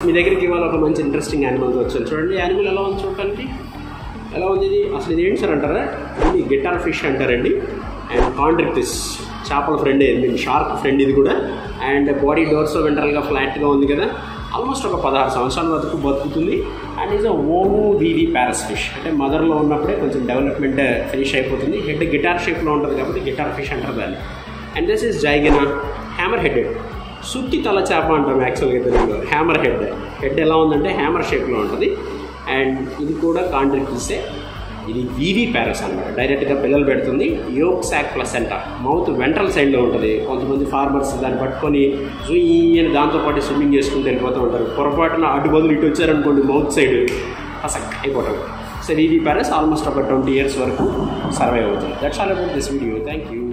మీ దగ్గరికి ఇవాళ ఒక మంచి ఇంట్రెస్టింగ్ యానిమల్స్ వచ్చాను చూడండి యానిమల్ ఎలా ఉంది చూడటానికి ఎలా ఉంది ఇది అసలు ఇది ఏంటి సార్ అంటారా ఇది గిటార్ ఫిష్ అంటారండి అండ్ కాండ్రిక్టిస్ చేపల ఫ్రెండ్ మీన్ షార్క్ ఫ్రెండ్ ఇది కూడా అండ్ బాడీ డోర్స్ వెంటరల్గా ఫ్లాట్గా ఉంది కదా ఆల్మోస్ట్ ఒక పదహారు సంవత్సరాల వరకు బతుకుతుంది and is ovoviviparous fish అంటే మదర్లో ఉన్నప్పుడే కొంచెం డెవలప్మెంట్ ఫినిష్ అయిపోతుంది హెడ్ గిటార్ షేప్లో ఉంటుంది కాబట్టి గిటార్ ఫిష్ అంటారు దాన్ని and this is zygaena hammer headed సుత్తి తల చేప అంటాం యాక్చువల్గా తెలుగులో హ్యామర్ హెడ్ హెడ్ ఎలా ఉందంటే హ్యామర్ షేప్లో ఉంటుంది అండ్ ఇది కూడా కాంట్రిక్టిసే ఇది వీవీ ప్యారస్ అనమాట డైరెక్ట్గా పిల్లలు పెడుతుంది యోక్ సాక్ ప్లస్ అంట మౌత్ వెంట్రల్ సైడ్లో ఉంటుంది కొంతమంది ఫార్మర్స్ దాన్ని పట్టుకొని జుయి అని దాంతోపాటు స్విమ్మింగ్ చేసుకుంటూ వెళ్ళిపోతూ ఉంటారు పొరపాటున అటు బదులు ఇటు వచ్చారనుకోండి మౌత్ సైడ్ అసక్ అయిపోతాడు సో వీవీ ప్యారస్ ఆల్మోస్ట్ ఒక ట్వంటీ ఇయర్స్ వరకు సర్వైవ్ అవుతుంది that's all about this video thank you